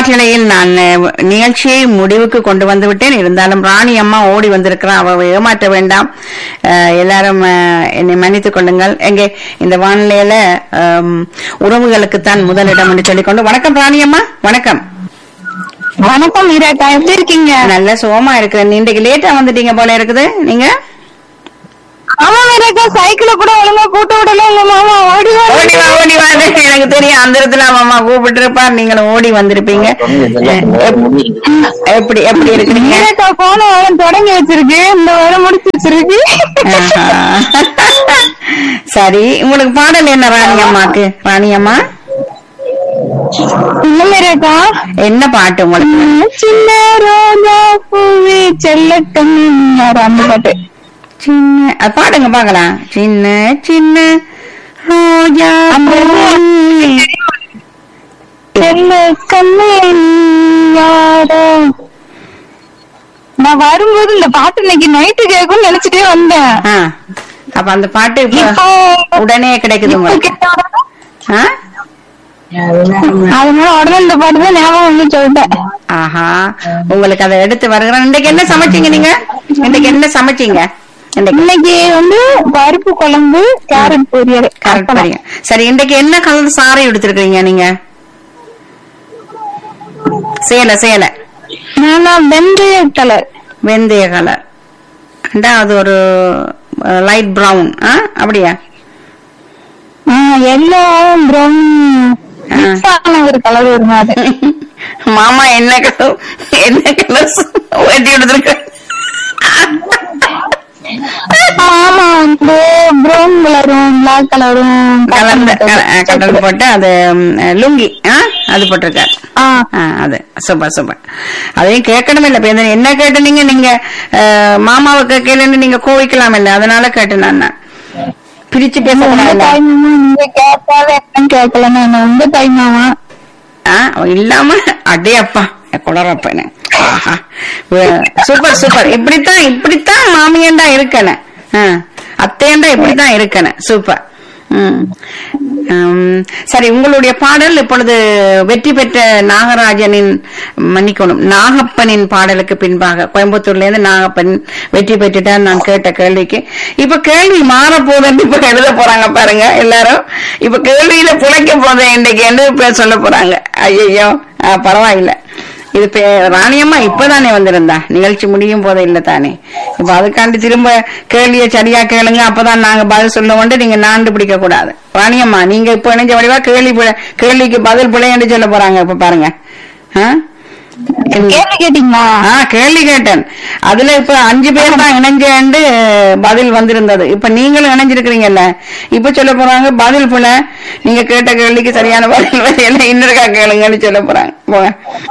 காற்றலையில் நான் அஹ், நிகழ்ச்சியை முடிவுக்கு கொண்டு வந்து விட்டேன் இருந்தாலும் ராணி அம்மா ஓடி வந்திருக்கிறான் அவ ஏமாற்ற வேண்டாம் அஹ், எல்லாரும் அஹ், என்னை மன்னித்துக் கொள்ளுங்கள் எங்கே இந்த வானிலையில உறவுகளுக்குத்தான் முதலிடம் என்று சொல்லிக்கொண்டு வணக்கம் ராணி அம்மா வணக்கம் வணக்கம் மீராக்கா எப்படி இருக்கீங்க நல்ல சுகமா இருக்கு இன்றைக்கு லேட்டா வந்துட்டீங்க போல இருக்குது நீங்க ஆமா மீராக்கா சைக்கிள கூட ஒழுங்கா கூட்ட விடல உங்க மாமா ஓடி வா. ஓடி வா ஓடி வா எனக்கு தெரியும் அந்த இடத்துல அம்மா கூப்பிட்டு இருப்பார் நீங்களும் ஓடி வந்திருப்பீங்க எப்படி எப்படி இருக்கிறீங்க மீராக்கா போன வாரம் தொடங்கி வச்சிருக்கு இந்த வாரம் முடிச்சு வச்சிருக்கு ஆஹா. சரி உங்களுக்கு பாடல் என்ன ராணி அம்மாக்கு ராணி அம்மா இல்ல மீராக்கா என்ன பாட்டு உங்களுக்கு சின்ன ரோஜா பூவே செல்லட்டும் அந்த பாட்டு சின்ன அது பாடுங்க பாக்கலாம் சின்ன சின்ன ரோஜா பூவே. செல்ல கண்ணே யாரோ நான் வரும்போது இந்த பாட்டு இன்னைக்கு நைட்டு கேட்கும்னு நினைச்சிட்டே வந்தேன் ஆ, அப்ப அந்த பாட்டு இப்ப இப்போ உடனே கிடைக்குது இப்போ உங்களுக்கு கேட்ட உடனே ஆ? அதனால உடனே இந்த பாட்டு தான் ஞாபகம் வந்து சொல்லிட்டேன் ஆஹா உங்களுக்கு அதை எடுத்து வருகிறேன் இன்னைக்கு என்ன சமைச்சீங்க நீங்க இன்னைக்கு என்ன சமைச்சீங்க இன்னைக்கு இன்னைக்கு வந்து பருப்பு குழம்பு கேரட் பொரியல் கரெக்ட் பாருங்க சரி இன்னைக்கு என்ன கலர் சாரி எடுத்திருக்கீங்க நீங்க சேலை சேலை நானா வெந்தய கலர் வெந்தய கலர் அது ஒரு லைட் பிரவுன் ஆ அப்படியா எல்லோ ப்ரௌன் ஒரு கலர் வருமா அது மாமா என்ன கலர் என்ன கலர் வெட்டி எடுத்திருக்க மாமா வந்து ப்ரௌன் கலரும் பிளாக் கலரும் கலந்த கலர் போட்டு அது ம், லுங்கி ஆ அது போட்டிருக்காரு ஆ ஆ, அது சூப்பர் சூப்பர் அதையும் கேட்கணும் இல்ல இப்ப இந்த- என்ன கேட்டுனீங்க நீங்க அஹ், மாமாவை கேட்கலன்னு நீங்க கோவிக்கலாம் இல்ல அதனால கேட்டேன் நான் பிரிச்சு உங்க பேசக்கூடாது தாய் மாமா நீங்க கேட்காத என்னன்னு கேட்கல நான் உங்க தாய் மாமா ஆ, இல்லாம அடே அப்பா குளறப்பன சூப்பர் சூப்பர் இப்படித்தான் இப்படித்தான் மாமியண்டா இருக்கணும் ஆ, அத்தையண்டா இப்படித்தான் இருக்கணும் சூப்பர் ம். ம், சரி உங்களுடைய பாடல் இப்பொழுது வெற்றி பெற்ற நாகராஜனின் மன்னிக்கணும் நாகப்பனின் பாடலுக்கு பின்பாக கோயம்புத்தூர்ல இருந்து நாகப்பன் வெற்றி பெற்றுட்டார் நான் கேட்ட கேள்விக்கு இப்ப கேள்வி மாற போதுன்னு இப்ப எழுத போறாங்க பாருங்க எல்லாரும் இப்ப கேள்வியில புழைக்க போதேன் இன்னைக்கு என்ன பேர் சொல்ல போறாங்க ஐயோ பரவாயில்ல இது பே- ராணியம்மா இப்பதானே வந்திருந்தா நிகழ்ச்சி முடியும் போதே இல்ல தானே இப்ப அதுக்காண்டி திரும்ப கேள்வியை சரியா கேளுங்க அப்பதான் நாங்க பதில் சொல்லுவோம் நீங்க நாண்டு பிடிக்க கூடாது ராணியம்மா நீங்க இப்ப இணைஞ்ச வடிவா கேள்வி பிழை- கேள்விக்கு பதில் பிள்ளைன்னு சொல்ல போறாங்க இப்ப பாருங்க ஆ? என்ன- கேள்வி கேட்டீங்களா ஆ கேள்வி கேட்டேன் அதுல இப்ப அஞ்சு பேர் தான் இணைஞ்சேண்டு பதில் வந்திருந்தது இப்ப நீங்களும் இணைஞ்சிருக்கிறீங்கல்ல இப்ப சொல்ல போறாங்க பதில் போல நீங்க கேட்ட கேள்விக்கு சரியான பதில் வரையில இன்னொருக்கா கேளுங்கன்னு சொல்ல போறாங்க போங்க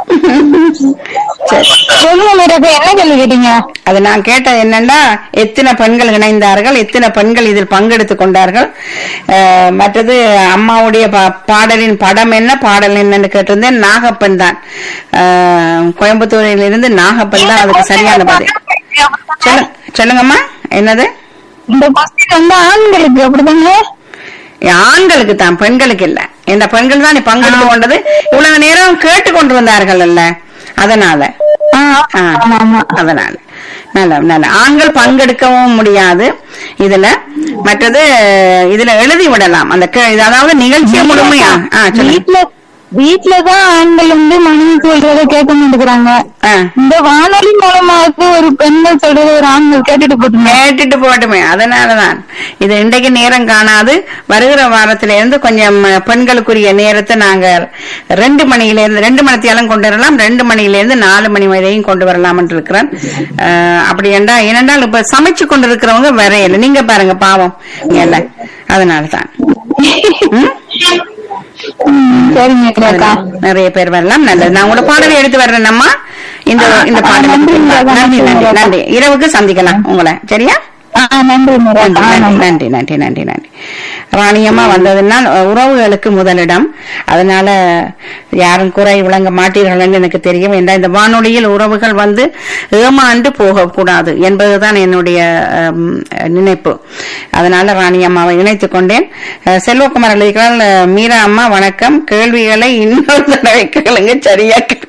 சரி சொல்லுங்க மீராக்கா என்ன கேள்வி கேட்டீங்க அது நான் கேட்டது என்னன்னா எத்தனை பெண்கள் இணைந்தார்கள் எத்தனை பெண்கள் இதில் பங்கெடுத்துக் கொண்டார்கள் அஹ், மற்றது அம்மாவுடைய பா- பாடலின் படம் என்ன பாடல் என்னன்னு கேட்டிருந்தேன் நாகப்பன் தான் அஹ், கோயம்புத்தூரில் இருந்து நாகப்பன் தான் அதுக்கு சரியான பதில் சொல்லு- சொல்லுங்கம்மா என்னது இந்த கொஸ்டின் வந்து ஆண்களுக்கு அப்படிதாங்க ஆண்களுக்கு தான் பெண்களுக்கு இல்ல இந்த பெண்கள் தான் பங்கெடுத்து கொண்டது இவ்வளவு நேரம் கேட்டு கொண்டு வந்தார்கள் அல்ல அதனால ஆ, ஆ, ஆமா ஆமா அதனால நல்ல நல்ல ஆண்கள் பங்கெடுக்கவும் முடியாது இதுல மற்றது இதுல எழுதி விடலாம் அந்த கே- இது அதாவது நிகழ்ச்சியை முழுமையா ஆ, சொல்லுங்க வீட்ல வீட்டுலதான் ஆண்கள் வந்து மனைவி சொல்றத கேட்க மாட்டேங்கிறாங்க ஆ, இந்த வானொலி மூலமாவது ஒரு பெண்கள் சொல்றத ஒரு ஆண்கள் கேட்டுட்டு போட்டுங்க கேட்டுட்டு போட்டுமே அதனாலதான் இது இன்றைக்கு நேரம் காணாது வருகிற வாரத்தில இருந்து கொஞ்சம் பெண்களுக்குரிய நேரத்தை நாங்க ரெண்டு மணியில இருந்து ரெண்டு மணித்தியாலும் கொண்டு வரலாம் ரெண்டு மணியில இருந்து நாலு மணி வரையும் கொண்டு வரலாம் இருக்கிறேன் அஹ், அப்படி என்றா ஏனென்றால் இப்ப சமைச்சு கொண்டு இருக்கிறவங்க வரையல நீங்க பாருங்க பாவம் இல்ல அதனாலதான் ம்? ம், சரிங்க அக்கா நிறைய பேர் வரலாம் நல்லது நான் உங்களோட பாடலை எடுத்து வர்றேன் அம்மா இந்த இந்த பாடலுக்கு நன்றி, பின்பாக. நன்றி நன்றி, நன்றி நன்றி. நன்றி இரவுக்கு சந்திக்கலாம் உங்களை சரியா ஆ, நன்றி மீரா நன்றி ஆ, நன்றி நன்றி நன்றி நன்றி நன்றி நன்றி ராணியம்மா வந்ததுனால் அஹ், உறவுகளுக்கு முதலிடம் அதனால யாரும் குறை விளங்க மாட்டீர்கள் எனக்கு தெரியும் என்ற இந்த வானொலியில் உறவுகள் வந்து ஏமாண்டு போகக்கூடாது என்பதுதான் என்னுடைய அம், நினைப்பு அதனால ராணியம்மாவை இணைத்துக் கொண்டேன் அஹ், செல்வகுமார் எழுதிக்கிறார் அஹ், மீரா அம்மா வணக்கம் கேள்விகளை இன்னொரு தடவை கேளுங்க சரியா கேட்க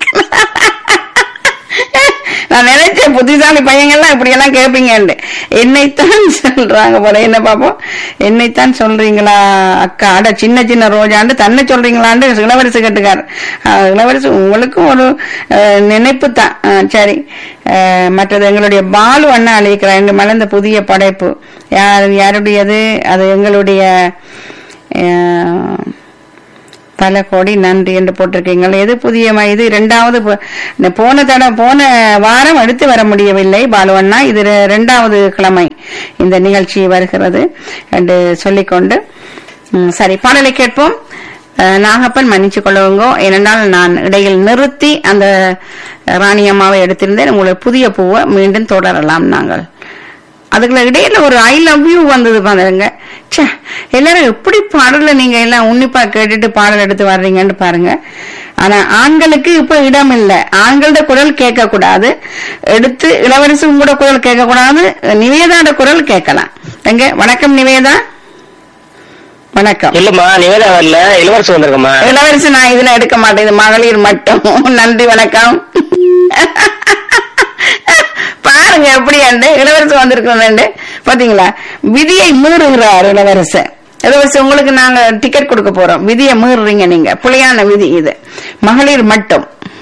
நான் நினைச்சேன் புத்திசாலி பையங்கள்லாம் இப்படி எல்லாம் கேட்பீங்கன்னு என்னைத்தான் சொல்றாங்க போல என்ன பாப்போம் என்னைத்தான் சொல்றீங்களா அக்கா அட சின்ன சின்ன ரோஜாண்டு தன்னை சொல்றீங்களான்னு இளவரசு கேட்டுக்காரு அஹ், இளவரசு உங்களுக்கும் ஒரு அஹ், நினைப்பு தான் அஹ், சரி அஹ், மற்றது எங்களுடைய பாலு அண்ணா அழைக்கிறார் என்று மலர்ந்த புதிய படைப்பு யார் யாருடையது அது எங்களுடைய அஹ், பல கோடி நன்றி என்று போட்டிருக்கீங்கள் எது புதிய ம- இது இரண்டாவது போ- இந்த போன தட போன வாரம் எடுத்து வர முடியவில்லை பாலுவண்ணா இது ரெ- இரண்டாவது கிழமை இந்த நிகழ்ச்சி வருகிறது என்று சொல்லிக்கொண்டு ம், சரி பாடலை கேட்போம் அஹ், நாகப்பன் மன்னிச்சு கொள்ளுங்க ஏனென்றால் நான் இடையில் நிறுத்தி அந்த ராணி அம்மாவை எடுத்திருந்தேன் உங்களுடைய புதிய பூவை மீண்டும் தொடரலாம் நாங்கள் அதுக்குள்ள இடையில ஒரு ஐ லவ் யூ வந்தது பாருங்க ச்சே எல்லாரும் எப்படி பாடல நீங்க எல்லாம் உன்னிப்பா கேட்டுட்டு பாடல் எடுத்து வர்றீங்கன்னு பாருங்க ஆனா ஆண்களுக்கு இப்ப இடம் இல்ல ஆண்களோட குரல் கேட்க கூடாது எடுத்து இளவரசும் கூட குரல் கேட்க கூடாது நிவேதாட குரல் கேட்கலாம் எங்க வணக்கம் நிவேதா வணக்கம் இல்லம்மா நிவேதா வரல இளவரசு வந்திருக்கம்மா இளவரசி நான் இதுல எடுக்க மாட்டேன் இது மகளிர் மட்டும் நன்றி வணக்கம் பாருங்க எப்படி அண்டு இளவரசு வந்திருக்கிறோம் பாத்தீங்களா விதியை மீறுகிறார் இளவரசர் இளவரசி உங்களுக்கு நாங்க டிக்கெட் கொடுக்க போறோம் விதியை மீறுறீங்க நீங்க புலியான விதி இது மகளிர் மட்டும்